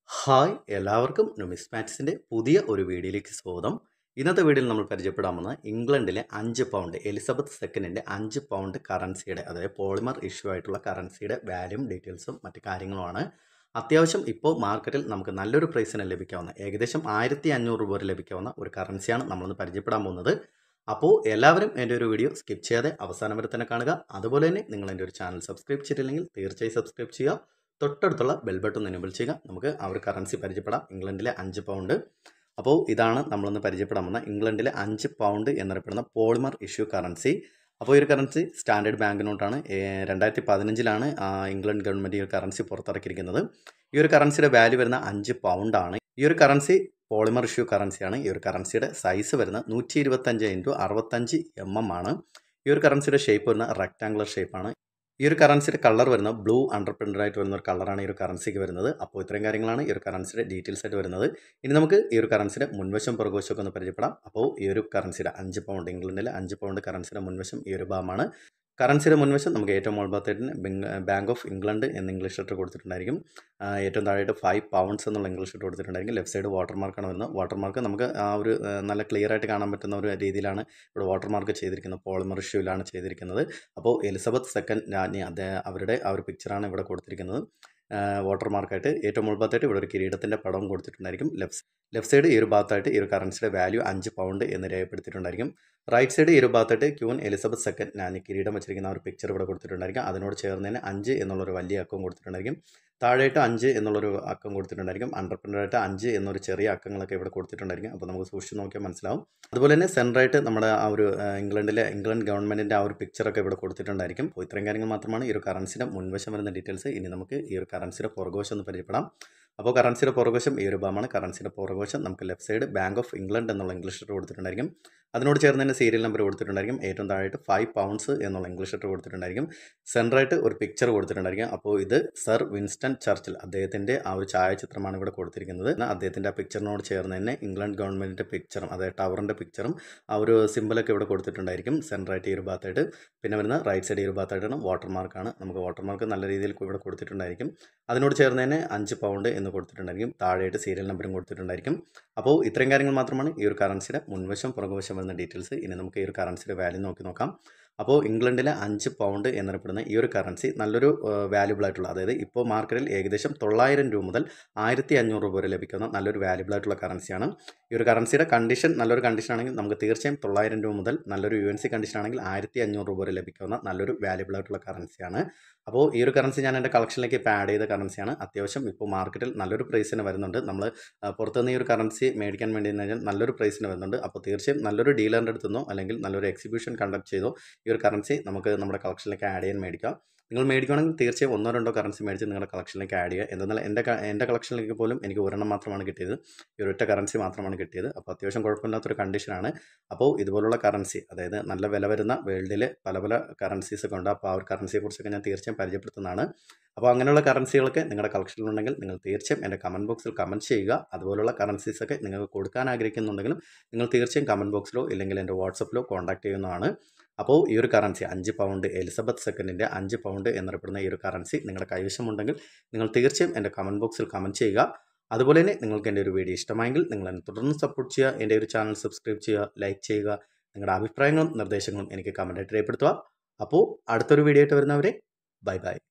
hi എല്ലാവർക്കും നുമിസ്മാറ്റിക്സിൻ്റെ പുതിയ ഒരു വീഡിയോയിലേക്ക് സ്വാഗതം ഇന്നത്തെ വീഡിയോയിൽ നമ്മൾ പരിചയപ്പെടാൻ പോകുന്നത് ഇംഗ്ലണ്ടിലെ അഞ്ച് പൗണ്ട് എലിസബത്ത് സെക്കൻഡിൻ്റെ അഞ്ച് പൗണ്ട് കറൻസിയുടെ അതായത് പോളിമർ ഇഷ്യൂ ആയിട്ടുള്ള കറൻസിയുടെ വാല്യൂം ഡീറ്റെയിൽസും മറ്റു കാര്യങ്ങളുമാണ് അത്യാവശ്യം ഇപ്പോൾ മാർക്കറ്റിൽ നമുക്ക് നല്ലൊരു പ്രൈസിന് ലഭിക്കാവുന്ന ഏകദേശം ആയിരത്തി അഞ്ഞൂറ് രൂപ വരെ ലഭിക്കാവുന്ന ഒരു കറൻസിയാണ് നമ്മളിന്ന് പരിചയപ്പെടാൻ പോകുന്നത് അപ്പോൾ എല്ലാവരും എൻ്റെ ഒരു വീഡിയോ സ്കിപ്പ് ചെയ്യാതെ അവസാനം വരെ തന്നെ കാണുക അതുപോലെ തന്നെ നിങ്ങൾ എൻ്റെ ഒരു ചാനൽ സബ്സ്ക്രൈബ് ചെയ്തിട്ടില്ലെങ്കിൽ തീർച്ചയായും സബ്സ്ക്രൈബ് ചെയ്യുക തൊട്ടടുത്തുള്ള ബെൽ ബട്ടൺ എനേബിൾ ചെയ്യുക നമുക്ക് ആ ഒരു കറൻസി പരിചയപ്പെടാം ഇംഗ്ലണ്ടിലെ അഞ്ച് പൗണ്ട് അപ്പോൾ ഇതാണ് നമ്മളൊന്ന് പരിചയപ്പെടാൻ പോകുന്ന ഇംഗ്ലണ്ടിലെ അഞ്ച് പൗണ്ട് എന്നറിയപ്പെടുന്ന പോളിമർ ഇഷ്യൂ കറൻസി അപ്പോൾ ഈ ഒരു കറൻസി സ്റ്റാൻഡേർഡ് ബാങ്ക് നോട്ടാണ് രണ്ടായിരത്തി പതിനഞ്ചിലാണ് ഇംഗ്ലണ്ട് ഗവൺമെൻറ് ഈ ഒരു കറൻസി പുറത്തിറക്കിയിരിക്കുന്നത് ഈ ഒരു കറൻസിയുടെ വാല്യൂ വരുന്ന അഞ്ച് പൗണ്ടാണ് ഈ ഒരു കറൻസി പോളിമർ ഇഷ്യൂ കറൻസിയാണ് ഈ ഒരു കറൻസിയുടെ സൈസ് വരുന്നത് നൂറ്റി ഇരുപത്തഞ്ച് ഇൻറ്റു അറുപത്തഞ്ച് എം എം ആണ് ഈ ഒരു കറൻസിയുടെ ഷേപ്പ് വരുന്ന റെക്ടാങ്കുലർ ഷേപ്പാണ് ഈ ഒരു കറൻസിയുടെ കളർ വരുന്നത് ബ്ലൂ അണ്ടർ പ്രിൻ്റഡ് ആയിട്ട് വരുന്ന ഒരു കളറാണ് ഈ ഒരു കറൻസിക്ക് വരുന്നത് അപ്പോൾ ഇത്രയും കാര്യങ്ങളാണ് ഈ ഒരു കറൻസിയുടെ ഡീറ്റെയിൽസ് ആയിട്ട് വരുന്നത് ഇനി നമുക്ക് ഈ ഒരു കറൻസിയുടെ മുൻവശം പുറകുവശം ഒക്കെ ഒന്ന് പരിചയപ്പെടാം അപ്പോൾ ഈ ഒരു കറൻസിയുടെ അഞ്ച് പൗണ്ട് ഇംഗ്ലണ്ടിലെ അഞ്ച് പൗണ്ട് കറൻസിയുടെ മുൻവശം ഈ ഒരു ഭാഗമാണ് കറൻസിയുടെ മുൻവശം നമുക്ക് ഏറ്റവും മുൻഭാഗത്തായിട്ട് ബാങ്ക് ഓഫ് ഇംഗ്ലണ്ട് എന്ന് ഇംഗ്ലീഷ് ലെറ്റർ കൊടുത്തിട്ടുണ്ടായിരിക്കും ഏറ്റവും താഴെയായിട്ട് ഫൈവ് പൗണ്ട്സ് എന്നുള്ള ഇംഗ്ലീഷ് ലെറ്റർ കൊടുത്തിട്ടുണ്ടായിരിക്കും ലെഫ്റ്റ് സൈഡ് വാട്ടർമാർക്കാണ് വരുന്നത് വാട്ടർമാർക്ക് നമുക്ക് ആ ഒരു നല്ല ക്ലിയർ ആയിട്ട് കാണാൻ പറ്റുന്ന ഒരു രീതിയിലാണ് ഇവിടെ വാട്ടർമാർക്ക് ചെയ്തിരിക്കുന്നത് പോളിമർ ഇഷ്യൂവിലാണ് ചെയ്തിരിക്കുന്നത് അപ്പോൾ എലിസബത്ത് സെക്കൻഡ് രാജ്ഞി അദ്ദേഹം അവരുടെ ആ ഒരു പിക്ചറാണ് ഇവിടെ കൊടുത്തിരിക്കുന്നത് വാട്ടർമാർക്കായിട്ട് ഏറ്റവും മുൻഭാഗത്തായിട്ട് ഇവിടെ ഒരു കിരീടത്തിൻ്റെ പടവും കൊടുത്തിട്ടുണ്ടായിരിക്കും ലെഫ്റ്റ് ലെഫ്റ്റ് സൈഡ് ഈ ഒരു ഭാഗത്തായിട്ട് ഈ ഒരു കറൻസിയുടെ വാല്യൂ അഞ്ച് പൗണ്ട് എന്ന് രേഖപ്പെടുത്തിയിട്ടുണ്ടായിരിക്കും റൈറ്റ് സൈഡ് ഈ ഒരു ഭാഗത്തായിട്ട് ക്യൂൻ എലിസബത്ത് സെക്കൻഡ് ഞാൻ കിരീടം വെച്ചിരിക്കുന്ന ഒരു പിക്ചർ ഇവിടെ കൊടുത്തിട്ടുണ്ടായിരിക്കും അതിനോട് ചേർന്നതിന് അഞ്ച് എന്നുള്ളൊരു വലിയ അക്കവും കൊടുത്തിട്ടുണ്ടായിരിക്കും താഴെയായിട്ട് അഞ്ച് എന്നുള്ളൊരു അക്കം കൊടുത്തിട്ടുണ്ടായിരിക്കും അണ്ടർപ്രിൻ്റായിട്ട് അഞ്ച് എന്നൊരു ചെറിയ അക്കങ്ങളൊക്കെ ഇവിടെ കൊടുത്തിട്ടുണ്ടായിരിക്കും അപ്പോൾ നമുക്ക് സൂക്ഷിച്ച് നോക്കിയാൽ മനസ്സിലാവും അതുപോലെ തന്നെ സെൻറ്ററായിട്ട് നമ്മുടെ ആ ഒരു ഇംഗ്ലണ്ടിലെ ഇംഗ്ലണ്ട് ഗവൺമെൻറ്റിൻ്റെ ആ ഒരു പിക്ചറൊക്കെ ഇവിടെ കൊടുത്തിട്ടുണ്ടായിരിക്കും അപ്പോൾ ഇത്രയും കാര്യങ്ങൾ മാത്രമാണ് ഈ ഒരു കറൻസിയുടെ മുൻവശം വരുന്ന ഡീറ്റെയിൽസ് ഇനി നമുക്ക് ഈ ഒരു കറൻസിയുടെ പുറകുവശം ഒന്ന് പരിചയപ്പെടാം അപ്പോൾ കറൻസിയുടെ പുറകുവശം ഈ ഒരു ഭാഗമാണ് കറൻസിയുടെ പുറകുവശം നമുക്ക് left side bank of England എന്നുള്ള ഇംഗ്ലീഷ് ലെറ്റർ കൊടുത്തിട്ടുണ്ടായിരിക്കും അതിനോട് ചേർന്ന് തന്നെ സീരിയൽ നമ്പർ കൊടുത്തിട്ടുണ്ടായിരിക്കും ഏറ്റവും താഴെയായിട്ട് ഫൈവ് പൗണ്ട്സ് എന്നുള്ള ഇംഗ്ലീഷ് ലെറ്റർ കൊടുത്തിട്ടുണ്ടായിരിക്കും സെൻറ്ററായിട്ട് ഒരു പിക്ചർ കൊടുത്തിട്ടുണ്ടായിരിക്കും അപ്പോൾ ഇത് സർ വിൻസ്റ്റൺ ചർച്ചിൽ അദ്ദേഹത്തിൻ്റെ ആ ഒരു ഛായാചിത്രമാണ് ഇവിടെ കൊടുത്തിരിക്കുന്നത് അദ്ദേഹത്തിൻ്റെ ആ പിക്ചറിനോട് ചേർന്ന് തന്നെ ഇംഗ്ലണ്ട് ഗവൺമെൻറ്റിൻ്റെ പിക്ചറും അതായത് ടവറിൻ്റെ പിക്ചറും ആ ഒരു സിമ്പിളൊക്കെ ഇവിടെ കൊടുത്തിട്ടുണ്ടായിരിക്കും സെൻറ്ററായിട്ട് ഈ ഒരു ഭാഗത്തായിട്ട് പിന്നെ വരുന്ന റൈറ്റ് സൈഡ് ഈ ഒരു ഭാഗത്തായിട്ടാണ് വാട്ടർമാർക്കാണ് നമുക്ക് വാട്ടർമാർക്ക് നല്ല രീതിയിൽ ഇവിടെ കൊടുത്തിട്ടുണ്ടായിരിക്കും അതിനോട് ചേർന്ന് തന്നെ അഞ്ച് പൗണ്ട് എന്ന് കൊടുത്തിട്ടുണ്ടായിരിക്കും താഴെയായിട്ട് സീരിയൽ നമ്പറും കൊടുത്തിട്ടുണ്ടായിരിക്കും അപ്പോൾ ഇത്രയും കാര്യങ്ങൾ മാത്രമാണ് ഈ ഒരു കറൻസിയുടെ മുൻവശം പുറകുവശം വരുന്ന ഡീറ്റെയിൽസ് ഇനി നമുക്ക് ഈ ഒരു കറൻസിയുടെ വാല്യൂ നോക്കി നോക്കാം അപ്പോൾ ഇംഗ്ലണ്ടിലെ അഞ്ച് പൗണ്ട് എന്നറിയപ്പെടുന്ന ഈ ഒരു കറൻസി നല്ലൊരു വാല്യുബിൾ ആയിട്ടുള്ള അതായത് ഇപ്പോൾ മാർക്കറ്റിൽ ഏകദേശം തൊള്ളായിരം രൂപ മുതൽ ആയിരത്തി അഞ്ഞൂറ് രൂപ വരെ ലഭിക്കുന്ന നല്ലൊരു വാല്യുബിൾ ആയിട്ടുള്ള കറൻസിയാണ് ഈ ഒരു കറൻസിയുടെ കണ്ടീഷൻ നല്ലൊരു കണ്ടീഷൻ ആണെങ്കിൽ നമുക്ക് തീർച്ചയായും തൊള്ളായിരം രൂപ മുതൽ നല്ലൊരു യു എൻ സി കണ്ടീഷൻ ആണെങ്കിൽ ആയിരത്തി അഞ്ഞൂറ് രൂപ വരെ ലഭിക്കുന്ന നല്ലൊരു വാല്യുബിൾ ആയിട്ടുള്ള കറൻസിയാണ് അപ്പോൾ ഈ ഒരു കറൻസി ഞാൻ എൻ്റെ കളക്ഷനിലേക്ക് ഇപ്പോൾ ആഡ് ചെയ്ത കറൻസിയാണ് അത്യാവശ്യം ഇപ്പോൾ മാർക്കറ്റിൽ നല്ലൊരു പ്രൈസിന് വരുന്നുണ്ട് നമ്മൾ പുറത്തുനിന്ന് ഈ ഒരു കറൻസി മേടിക്കാൻ വേണ്ടി കഴിഞ്ഞാൽ നല്ലൊരു പ്രൈസിന് വരുന്നുണ്ട് അപ്പോൾ തീർച്ചയായും നല്ലൊരു ഡീലറിൻ്റെ അടുത്തുനിന്നോ അല്ലെങ്കിൽ നല്ലൊരു എക്സിബിഷൻ കണ്ടക്ട് ചെയ്തോ ഈ ഒരു കറൻസി നമുക്ക് നമ്മുടെ കളക്ഷനിലേക്ക് ആഡ് ചെയ്യാൻ മേടിക്കാം നിങ്ങൾ മേടിക്കുകയാണെങ്കിൽ തീർച്ചയായും ഒന്നോ രണ്ടോ കറൻസി മേടിച്ച് നിങ്ങളുടെ കളക്ഷനിലേക്ക് ആഡ് ചെയ്യുക എന്തെന്നാൽ എൻ്റെ എൻ്റെ കളക്ഷനിലേക്ക് പോലും എനിക്ക് ഒരെണ്ണം മാത്രമാണ് കിട്ടിയത് ഈ ഒരൊറ്റ കറൻസി മാത്രമാണ് കിട്ടിയത് അപ്പോൾ അത്യാവശ്യം കുഴപ്പമില്ലാത്തൊരു കണ്ടീഷനാണ് അപ്പോൾ ഇതുപോലുള്ള കറൻസി അതായത് നല്ല വില വരുന്ന വേൾഡിൽ പല പല കറൻസീസ് ഒക്കെ ഉണ്ട് അപ്പോൾ ആ ഒരു കറൻസിയെക്കുറിച്ചൊക്കെ ഞാൻ തീർച്ചയായും പരിചയപ്പെടുത്തുന്നതാണ് അപ്പോൾ അങ്ങനെയുള്ള കറൻസികളൊക്കെ നിങ്ങളുടെ കളക്ഷനിലുണ്ടെങ്കിൽ നിങ്ങൾ തീർച്ചയായും എൻ്റെ കമൻറ്റ് ബോക്സിൽ കമൻറ്റ് ചെയ്യുക അതുപോലുള്ള കറൻസീസൊക്കെ നിങ്ങൾക്ക് കൊടുക്കാൻ ആഗ്രഹിക്കുന്നുണ്ടെങ്കിലും നിങ്ങൾ തീർച്ചയായും കമൻറ്റ് ബോക്സിലോ ഇല്ലെങ്കിൽ എൻ്റെ വാട്സപ്പിലോ കോൺടാക്ട് ചെയ്യുന്നതാണ് അപ്പോൾ ഈ ഒരു കറൻസി അഞ്ച് പൗണ്ട് എലിസബത്ത് സെക്കൻഡിൻ്റെ അഞ്ച് പൗണ്ട് എന്നറിയപ്പെടുന്ന ഈ ഒരു കറൻസി നിങ്ങളുടെ കൈവശമുണ്ടെങ്കിൽ നിങ്ങൾ തീർച്ചയായും എൻ്റെ കമൻറ്റ് ബോക്സിൽ കമൻറ്റ് ചെയ്യുക അതുപോലെ തന്നെ നിങ്ങൾക്ക് എൻ്റെ ഒരു വീഡിയോ ഇഷ്ടമായെങ്കിൽ നിങ്ങൾ എന്നെ തുടർന്ന് സപ്പോർട്ട് ചെയ്യുക എൻ്റെ ഒരു ചാനൽ സബ്സ്ക്രൈബ് ചെയ്യുക ലൈക്ക് ചെയ്യുക നിങ്ങളുടെ അഭിപ്രായങ്ങളും നിർദ്ദേശങ്ങളും എനിക്ക് കമൻറ്റായിട്ട് രേഖപ്പെടുത്തുക അപ്പോൾ അടുത്തൊരു വീഡിയോ ആയിട്ട് വരുന്നവരെ ബൈ ബൈ